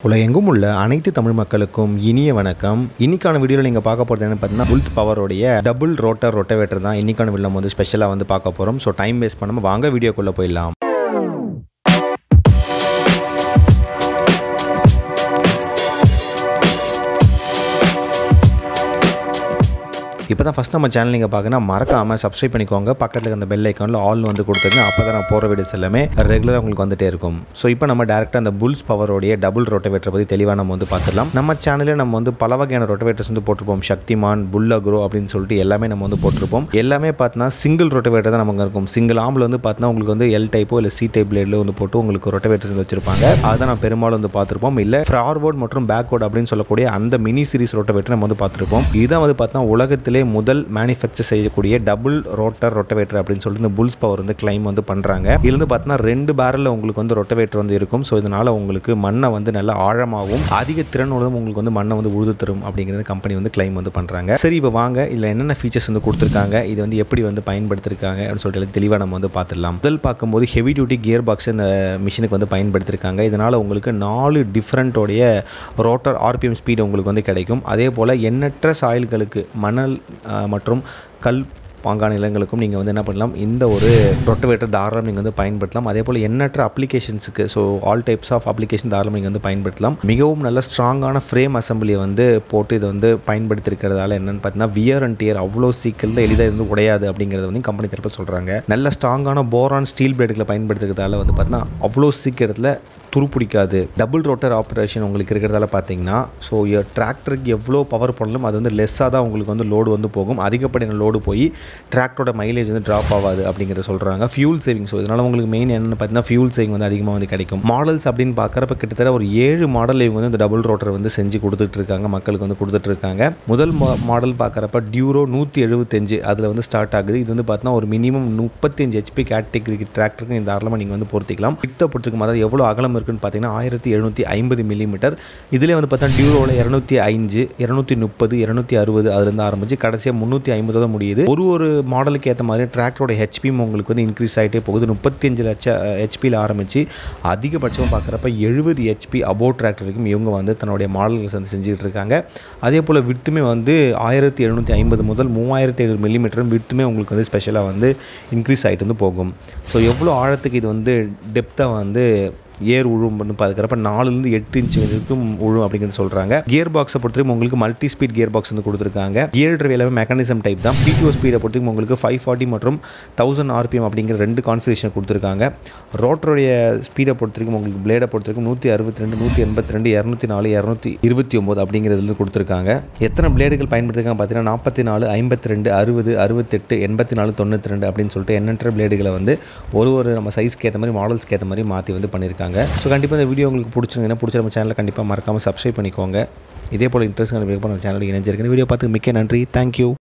உலகெங்கும் உள்ள அனைத்து தமிழ் மக்களுக்கும் இனிய வணக்கம் இன்னைக்கான வீடியோவில் நீங்கள் பார்க்க போகிறது என்ன பார்த்தீங்கன்னா புல்ஸ் பவருடைய டபுள் ரோட்டர் ரொட்டவேட்டர் தான் இன்னைக்கான வீடியோ நம்ம வந்து ஸ்பெஷலாக வந்து பார்க்க போகிறோம் ஸோ டைம் வேஸ்ட் பண்ணாமல் வாங்க வீடியோக்குள்ளே போயிடலாம் இப்போ தான் ஃபஸ்ட் நம்ம சேனல் நீங்கள் பார்க்கணும் மறக்காமல் சப்ஸ்கிரைப் பண்ணிக்கோங்க பக்கத்தில் அந்த பெல் ஐக்கானில் ஆல் வந்து கொடுத்துருங்க அப்போ தான் நான் போகிற வீடியோஸ் எல்லாமே ரெகுலராக உங்களுக்கு வந்துட்டே இருக்கும் ஸோ இப்போ நம்ம டேரெக்டாக அந்த புல்ஸ் பவரோடைய டபுள் ரொட்டவேட்டரை பற்றி தெளிவாக நம்ம வந்து பார்த்துடலாம் நம்ம சேனலில் நம்ம வந்து பல வகையான ரொட்டவேட்டர்ஸ் வந்து போட்டிருப்போம் சக்திமான் புல் அக்ரோ அப்படின்னு சொல்லிட்டு எல்லாமே நம்ம வந்து போட்டிருப்போம் எல்லாமே பார்த்தீங்கன்னா சிங்கிள் ரொட்டவேட்டர் தான் நமக்கு இருக்கும் சிங்கிள் ஆம்பில் வந்து பார்த்தீங்கன்னா உங்களுக்கு வந்து எல் டைப்போ இல்லை சி டைப் பிளேடில் வந்து போட்டு உங்களுக்கு ரொட்டவேட்டர்ஸ் வந்து வச்சிருப்பாங்க அதுதான் நான் பெரும்பாலும் வந்து பார்த்துருப்போம் இல்லை ஃபார்வர்ட் மற்றும் பேக்வர்ட் அப்படின்னு சொல்லக்கூடிய அந்த மினி சீரிஸ் ரொட்டவேட்டர் நம்ம வந்து பார்த்துருப்போம் இதுதான் வந்து பார்த்தீங்கன்னா உலகத்திலே முதல் மேனுஃபேக்சர் செய்யக்கூடிய டபுள் ரோட்டர் ரொட்டவேட்டர் அப்படின்னு சொல்லிட்டு இந்த புல்ஸ் பவர் வந்து கிளைம் வந்து பண்ணுறாங்க இதுல வந்து பார்த்தீங்கன்னா ரெண்டு பேரலில் உங்களுக்கு வந்து ரொட்டவேட்டர் வந்து இருக்கும் ஸோ இதனால் உங்களுக்கு மண்ணை வந்து நல்லா ஆழமாகவும் அதிக திறனுடன் உங்களுக்கு வந்து மண்ணை வந்து உழுது தரும் அப்படிங்கிறது கம்பெனி வந்து கிளைம் வந்து பண்ணுறாங்க சரி இப்போ வாங்க இதில் என்னென்ன ஃபீச்சர்ஸ் வந்து கொடுத்துருக்காங்க இது வந்து எப்படி வந்து பயன்படுத்திருக்காங்க அப்படின்னு சொல்லிட்டு தெளிவாக நம்ம வந்து பார்த்துடலாம் முதல் பார்க்கும்போது ஹெவி டியூட்டி கியர் பாக்ஸ் இந்த மிஷினுக்கு வந்து பயன்படுத்தியிருக்காங்க இதனால் உங்களுக்கு நாலு டிஃப்ரெண்ட்டோடைய ரோட்டர் ஆர்பிஎம் ஸ்பீடு உங்களுக்கு வந்து கிடைக்கும் அதே போல் எண்ணற்ற சாயல்களுக்கு மணல் அஹ், மற்றும் கல் பாங்கான நிலங்களுக்கும் நீங்கள் வந்து என்ன பண்ணலாம் இந்த ஒரு ரொட்டவேட்டர் தாராளம் நீங்கள் வந்து பயன்படுத்தலாம் அதே போல் எண்ணற்ற அப்ளிகேஷன்ஸுக்கு so all types of application தாராளம் நீங்கள் வந்து பயன்படுத்தலாம் மிகவும் நல்ல ஸ்ட்ராங்கான ஃப்ரேம் அசம்பிளியை வந்து போட்டு இதை வந்து பயன்படுத்திருக்கிறதால என்னென்னு பார்த்தீங்கன்னா வியர் அண்ட் டியர் அவ்வளோ சீக்கிரத்தில் எளிதாக இருந்து உடையாது அப்படிங்கிறத வந்து கம்பெனி தரப்பு சொல்கிறாங்க நல்ல ஸ்ட்ராங்கான போரான் ஸ்டீல் பிளேடுகளை பயன்படுத்துறதால வந்து பார்த்தீங்கன்னா அவ்வளோ சீக்கிரத்தில் துருப்பிடிக்காது டபுள் ரோட்டர் ஆப்ரேஷன் உங்களுக்கு இருக்கிறதால பார்த்தீங்கன்னா ஸோ டிராக்டருக்கு எவ்வளோ பவர் பண்ணலும் அது வந்து லெஸ்ஸாக தான் உங்களுக்கு வந்து லோடு வந்து போகும் அதிகப்படியான லோடு போய் டிராக்டரோட மைலேஜ் வந்து ட்ராப் ஆகாது அப்படிங்கிறத சொல்கிறாங்க ஃபியூல் சேவிங் ஸோ இதனால் உங்களுக்கு மெயின் என்னென்னு பார்த்தீங்கன்னா ஃபியூல் சேவிங் வந்து அதிகமாக வந்து கிடைக்கும் மாடல்ஸ் அப்படின்னு பார்க்குறப்ப கிட்டத்தட்ட ஒரு ஏழு மாடல் இவங்க வந்து இந்த டபுள் ரோட்டர் வந்து செஞ்சு கொடுத்துட்டு இருக்காங்க மக்களுக்கு வந்து கொடுத்துட்டு இருக்காங்க முதல் மாடல் பார்க்குறப்ப டியூரோ நூற்றி எழுபத்தஞ்சு அதில் வந்து ஸ்டார்ட் ஆகுது இது வந்து பார்த்தீங்கன்னா ஒரு மினிமம் முப்பத்தஞ்சு ஹெச்பி கேட்டகரி டிராக்டருக்கு இந்த தாராளமாக நீங்கள் வந்து பொறுத்திக்கலாம் கிட்ட பொறுத்திருக்கும் அதாவது எவ்வளோ அகலம் இருக்குன்னு பார்த்தீங்கன்னா ஆயிரத்தி எழுநூற்றி ஐம்பது மில்லிமீட்டர் இதில் வந்து பார்த்தா டியூரோவில் இரநூத்தி ஐந்து இரநூத்தி முப்பது இரநூத்தி அறுபது அதுலேருந்து ஆரம்பிச்சு கடைசியாக முந்நூற்றி ஐம்பதோட முடியுது ஒரு ஒரு மாடலுக்கு ஏற்ற மாதிரி டிராக்டரோட ஹெச்பியும் உங்களுக்கு வந்து இன்க்ரீஸ் ஆகிட்டே போகுது முப்பத்தஞ்சு லட்சம் ஹெச்பியில் ஆரம்பித்து அதிகபட்சமாக பார்க்குறப்ப எழுபது ஹெச்பி அபோவ் டிராக்டர் வரைக்கும் இவங்க வந்து தன்னுடைய மாடல்கள் வந்து செஞ்சுக்கிட்டு இருக்காங்க அதே போல் விட்டுமே வந்து ஆயிரத்தி எழுநூற்றி ஐம்பது முதல் மூவாயிரத்தி ஐநூறு மில்லிமீட்டரும் விட்டுமே உங்களுக்கு வந்து ஸ்பெஷலாக வந்து இன்க்ரீஸ் ஆகிட்டு வந்து போகும் ஸோ எவ்வளோ ஆழத்துக்கு இது வந்து டெப்த்தாக வந்து ஏர் உழும் பார்க்குறப்ப நாலுலேருந்து எட்டு இன்ச்சு வரைக்கும் உழும் அப்படிங்கிறது சொல்கிறாங்க கியர் பாக்ஸை பொறுத்தவரைக்கும் உங்களுக்கு மல்டி ஸ்பீட் கியர் பாக்ஸ் வந்து கொடுத்துருக்காங்க கியர் ட்ரைவ் எல்லாமே மெக்கானிசம் டைப் தான் பிடிஓ ஸ்பீடை பொறுத்தவரைக்கும் உங்களுக்கு ஃபைவ் ஃபார்ட்டி மற்றும் தௌசண்ட் ஆர்பிஎம் அப்படிங்கிற ரெண்டு கான்ஃபிகரேஷன் கொடுத்துருக்காங்க ரோட்டருடைய ஸ்பீடை பொறுத்த வரைக்கும் உங்களுக்கு பிளேடை பொறுத்த வரைக்கும் நூற்றி அறுபத்தி ரெண்டு நூற்றி எண்பத்தி ரெண்டு இரநூத்தி நாலு இரநூத்தி இருபத்தி ஒம்பது அப்படிங்கிறதுல கொடுத்துருக்காங்க எத்தனை பிளேடுகள் பயன்படுத்திருக்காங்க பார்த்தீங்கன்னா நாற்பத்தி நாலு ஐம்பத்தி ரெண்டு அறுபது அறுபத்தெட்டு எண்பத்தி நாலு தொண்ணூற்றி ரெண்டு அப்படின்னு சொல்லிட்டு எண்ணற்ற பிளேடுகளை வந்து ஒரு ஒரு நம்ம சைஸ்க்கு ஏற்ற மாதிரி மாடல்ஸ்க்கு ஏற்ற மாதிரி மாற்றி வந்து பண்ணியிருக்காங்க ஸோ கண்டிப்பாக இந்த வீடியோ உங்களுக்கு பிடிச்சிருந்தீங்கன்னா பிடிச்ச நம்ம சேனலை கண்டிப்பாக மறக்காமல் சப்ஸ்கிரைப் பண்ணிக்கோங்க இதே போல் இன்ட்ரெஸ்ட் நம்ம சேனலுக்கு இணைஞ்சிருக்கு இந்த வீடியோ பார்த்து மிக்க நன்றி தேங்க்யூ